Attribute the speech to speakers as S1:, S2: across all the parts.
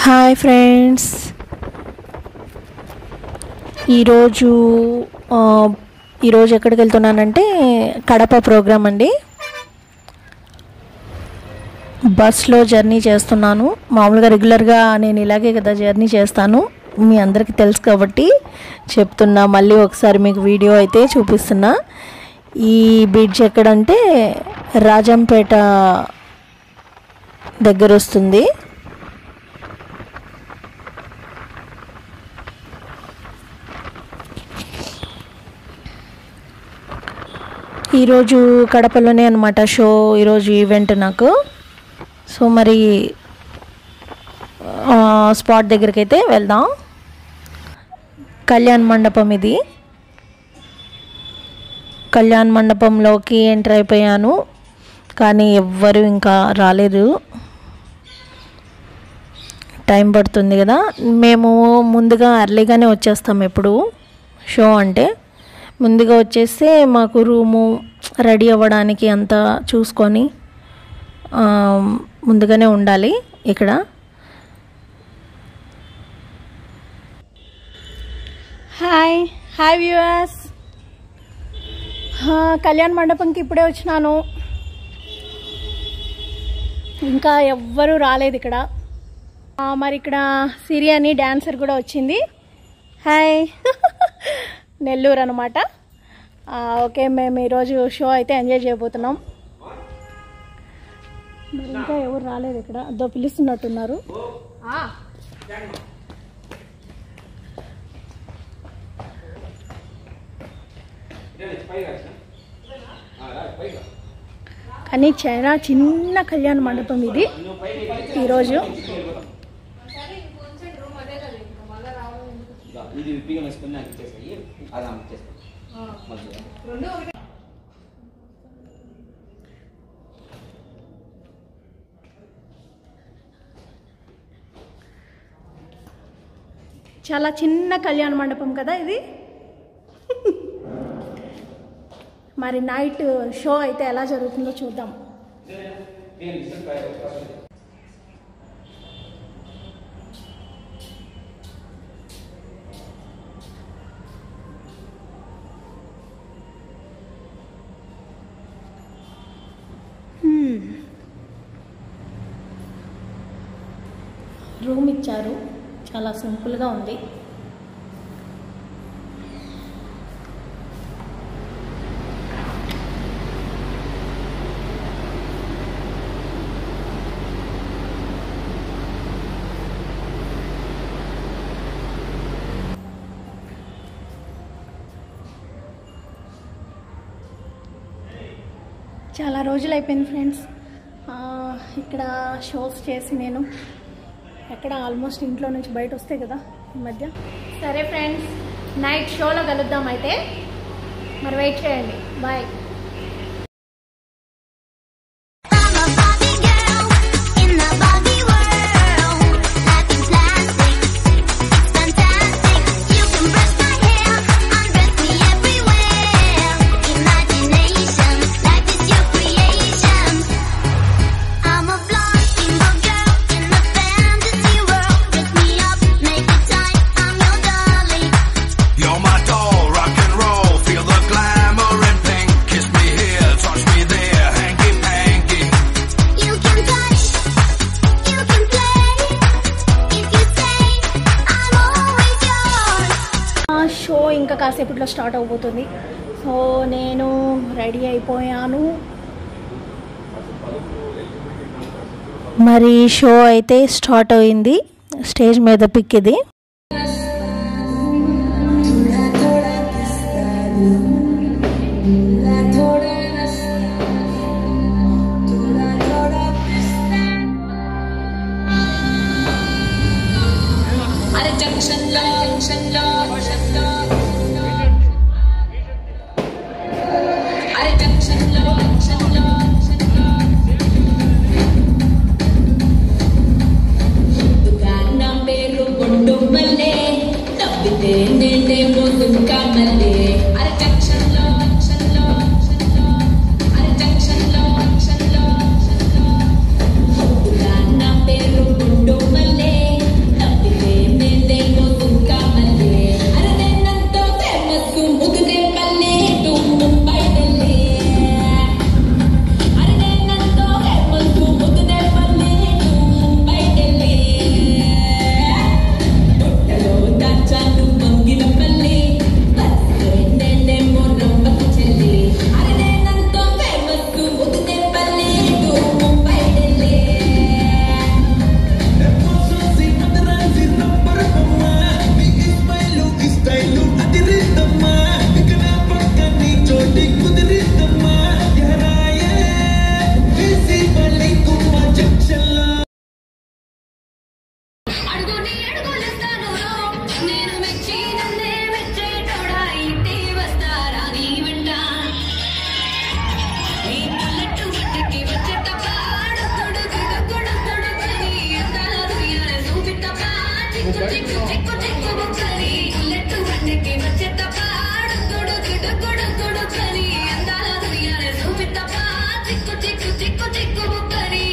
S1: Hi friends ఈరోజు ఆ, ఈరోజు ఎక్కడికి వెళ్తున్నానంటే కడప ప్రోగ్రామ్ అండి బస్లో జర్నీ చేస్తున్నాను మామూలుగా రెగ్యులర్గా నేను ఇలాగే కదా జర్నీ చేస్తాను మీ అందరికీ తెలుసు కాబట్టి చెప్తున్నా మళ్ళీ ఒకసారి మీకు వీడియో అయితే చూపిస్తున్నా ఈ బ్రిడ్జ్ ఎక్కడంటే రాజంపేట దగ్గర వస్తుంది ఈరోజు కడపలోనే అనమాట షో ఈరోజు ఈవెంట్ నాకు సో మరి ఆ, స్పాట్ దగ్గరికి అయితే వెళ్దాం కళ్యాణ్ మండపం ఇది కళ్యాణ్ మండపంలోకి ఎంటర్ అయిపోయాను కానీ ఎవ్వరు ఇంకా రాలేదు టైం పడుతుంది కదా మేము ముందుగా అర్లీగానే వచ్చేస్తాం ఎప్పుడు షో అంటే ముందుగా వచ్చేస్తే మాకు రూము రెడీ అవ్వడానికి అంతా చూసుకొని ఆ, ముందుగానే ఉండాలి ఇక్కడ హాయ్ హాయ్ వ్యూవర్స్ కళ్యాణ్ మండపంకి ఇప్పుడే వచ్చినాను ఇంకా ఎవ్వరూ రాలేదు ఇక్కడ ఆ, మరి ఇక్కడ సిరి అని డాన్సర్ కూడా వచ్చింది హాయ్ నెల్లూరు అనమాట ఓకే మేము ఈరోజు షో అయితే ఎంజాయ్ చేయబోతున్నాం మరి ఇంకా ఎవరు రాలేదు ఇక్కడ అదో పిలుస్తున్నట్టున్నారు కానీ చాలా చిన్న కళ్యాణ మండపం ఇది ఈరోజు
S2: ఇది విప్పిగా వేసుకుని నాకు ఇచ్చేసాయి అది ఆమె ఇచ్చేస్తాను మధ్య
S1: చాలా చిన్న కళ్యాణ మండపం కదా ఇది మరి నైట్ షో అయితే ఎలా జరుగుతుందో చూద్దాం రూమ్ ఇచ్చారు చాలా సింపుల్గా ఉంది చాలా రోజులు అయిపోయింది ఫ్రెండ్స్ ఆ, ఇక్కడ షోస్ చేసి నేను ఎక్కడ ఆల్మోస్ట్ ఇంట్లో నుంచి బయట వస్తే కదా ఈ మధ్య సరే ఫ్రెండ్స్ నైట్ షోలో కలుద్దాం అయితే మరి వెయిట్ చేయండి bye
S3: I'm a Barbie girl in the Barbie world. Life in plastic, it's fantastic. You can brush my hair, undress me everywhere. Imagination, life is your creation. I'm a blonde single girl in the fantasy world. Dress me up, make it tight. I'm your darling.
S4: You're my doll, rock and roll. Feel the glamour and pink. Kiss me here, touch me there, hanky panky.
S3: You can touch, you can play. If you say I'm always yours.
S1: ఆ show ఇంకా కాసేపట్లో start అవబోతుంది so నేను ready అయిపోయాను మరి show అయితే start అయింది stage మీద పిక్ ఇది
S5: అరే జంక్షన్ లో జంక్షన్ లో జంక్షన్ లో అరే జంక్షన్ లో జంక్షన్ లో జంక్షన్ లో దుకాణం పేరు గుండు మల్లె తప్పితే నేనేమో దుంకా మల్లె అరే జంక్షన్ లో జంక్షన్ లో జంక్షన్ లో అరే జంక్షన్ లో జంక్షన్ లో జంక్షన్ లో దుకాణం పేరు గుండు మల్లె చిక్కు చిక్కు చిక్కు చిక్కు బుక్కరి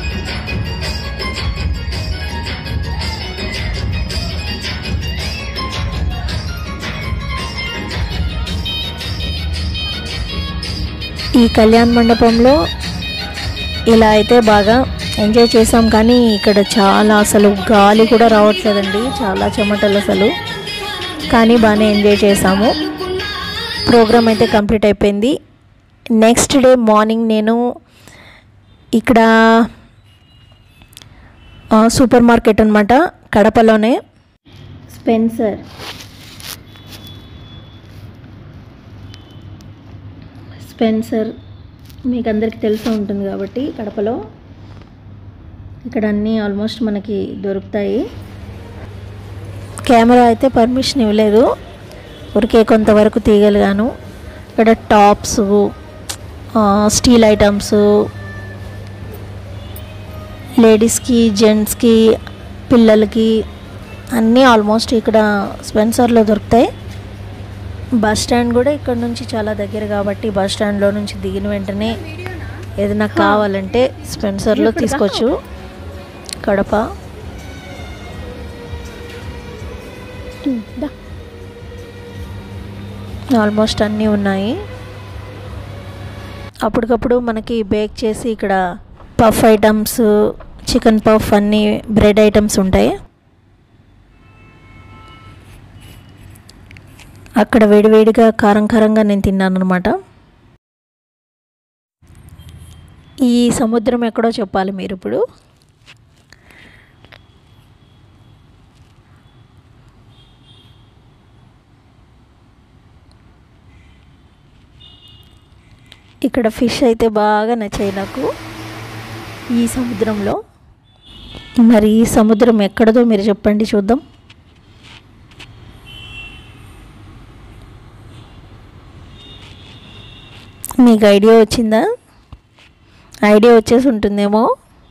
S1: ఈ కళ్యాణ మండపంలో ఇలా అయితే బాగా ఎంజాయ్ చేసాం కానీ ఇక్కడ చాలా అసలు గాలి కూడా రావట్లేదండి చాలా చెమటలు అసలు కానీ బాగానే ఎంజాయ్ చేసాము ప్రోగ్రామ్ అయితే కంప్లీట్ అయిపోయింది నెక్స్ట్ డే మార్నింగ్ నేను ఇక్కడ ఆ, సూపర్ మార్కెట్ అనమాట కడపలోనే స్పెన్సర్ స్పెన్సర్ మీకు అందరికీ తెలిసే ఉంటుంది కాబట్టి కడపలో ఇక్కడ అన్నీ ఆల్మోస్ట్ మనకి దొరుకుతాయి కెమెరా అయితే పర్మిషన్ ఇవ్వలేదు ఊరికే కొంతవరకు తీయగలిగాను ఇక్కడ టాప్స్ స్టీల్ ఐటమ్స్ లేడీస్కి జెంట్స్కి పిల్లలకి అన్నీ ఆల్మోస్ట్ ఇక్కడ స్పెన్సర్లో దొరుకుతాయి బస్ స్టాండ్ కూడా ఇక్కడ నుంచి చాలా దగ్గర కాబట్టి బస్ స్టాండ్లో నుంచి దిగిన వెంటనే ఏదైనా కావాలంటే స్పెన్సర్లో తీసుకోవచ్చు కడప ఆల్మోస్ట్ అన్నీ ఉన్నాయి అప్పటికప్పుడు మనకి బేక్ చేసి ఇక్కడ పఫ్ ఐటమ్స్ చికెన్ పఫ్ అన్నీ బ్రెడ్ ఐటమ్స్ ఉంటాయి అక్కడ వేడివేడిగా కారం కారంగా నేను తిన్నాను అనమాట ఈ సముద్రం ఎక్కడో చెప్పాలి మీరు ఇప్పుడు ఇక్కడ ఫిష్ అయితే బాగా నచ్చాయి నాకు ఈ సముద్రంలో మరి ఈ సముద్రం ఎక్కడదో మీరు చెప్పండి చూద్దాం మీకు ఐడియా వచ్చిందా ఐడియా వచ్చేసి ఉంటుందేమో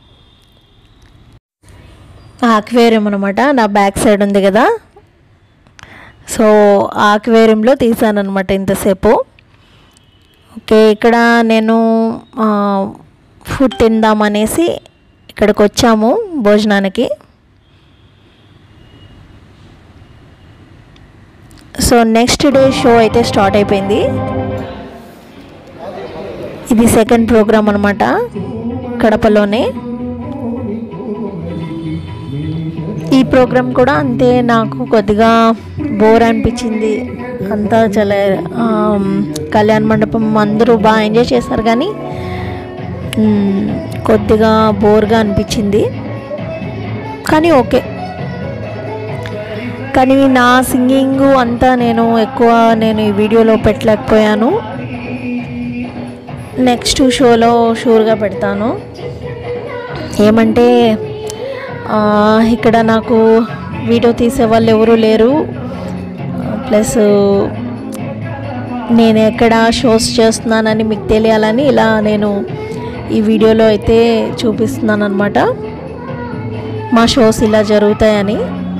S1: ఆక్వేరియం అనమాట నా బ్యాక్ సైడ్ ఉంది కదా సో ఆక్వేరియంలో తీసాను అనమాట ఇంతసేపు ఓకే ఇక్కడ నేను ఆ, ఫుడ్ తిందామనేసి ఇక్కడికి వచ్చాము భోజనానికి సో నెక్స్ట్ డే షో అయితే స్టార్ట్ అయిపోయింది ఇది సెకండ్ ప్రోగ్రామ్ అనమాట కడపలోనే ఈ ప్రోగ్రామ్ కూడా అంతే నాకు కొద్దిగా బోర్ అనిపించింది అంతా చాలా ఆమ్, కళ్యాణ మండపం అందరూ బాగా ఎంజాయ్ చేశారు కానీ మ్, కొద్దిగా బోర్గా అనిపించింది కానీ ఓకే కానీ నా సింగింగ్ అంతా నేను ఎక్కువ నేను ఈ వీడియోలో పెట్టలేకపోయాను నెక్స్ట్ షోలో షూర్గా పెడతాను ఏమంటే ఆ, ఇక్కడ నాకు వీడియో తీసే వాళ్ళు ఎవరూ లేరు ప్లస్ నేను ఎక్కడ షోస్ చేస్తున్నానని మీకు తెలియాలని ఇలా నేను ఈ వీడియోలో అయితే చూపిస్తున్నాను అనమాట మా షోస్ ఇలా జరుగుతాయని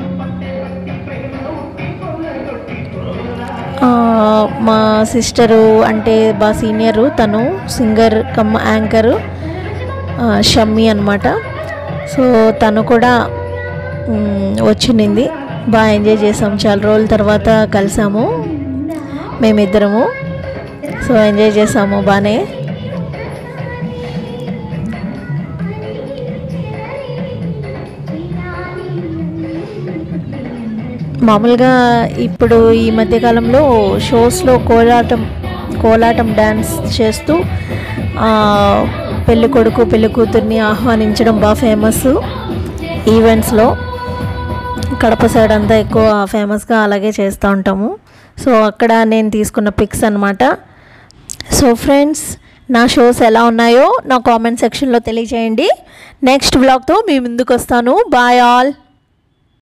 S1: ఆ, మా సిస్టరు అంటే బా సీనియరు తను సింగర్ కమ్ యాంకరు ఆ, షమ్మి అనమాట సో తను కూడా మ్, వచ్చింది బాగా ఎంజాయ్ చేసాం చాలా రోజుల తర్వాత కలిసాము మేమిద్దరము సో ఎంజాయ్ చేసాము బాగానే మామూలుగా ఇప్పుడు ఈ మధ్యకాలంలో షోస్లో కోలాటం కోలాటం డ్యాన్స్ చేస్తూ ఆ, పెళ్లి కొడుకు పెళ్లి కూతుర్ని ఆహ్వానించడం బాగా ఫేమస్ ఈవెంట్స్లో కడప సైడ్ అంతా ఎక్కువ ఫేమస్గా అలాగే చేస్తూ ఉంటాము సో అక్కడ నేను తీసుకున్న పిక్స్ అనమాట సో ఫ్రెండ్స్ నా షోస్ ఎలా ఉన్నాయో నా కామెంట్ సెక్షన్లో తెలియజేయండి నెక్స్ట్ బ్లాగ్తో మీ ముందుకు వస్తాను బాయ్ ఆల్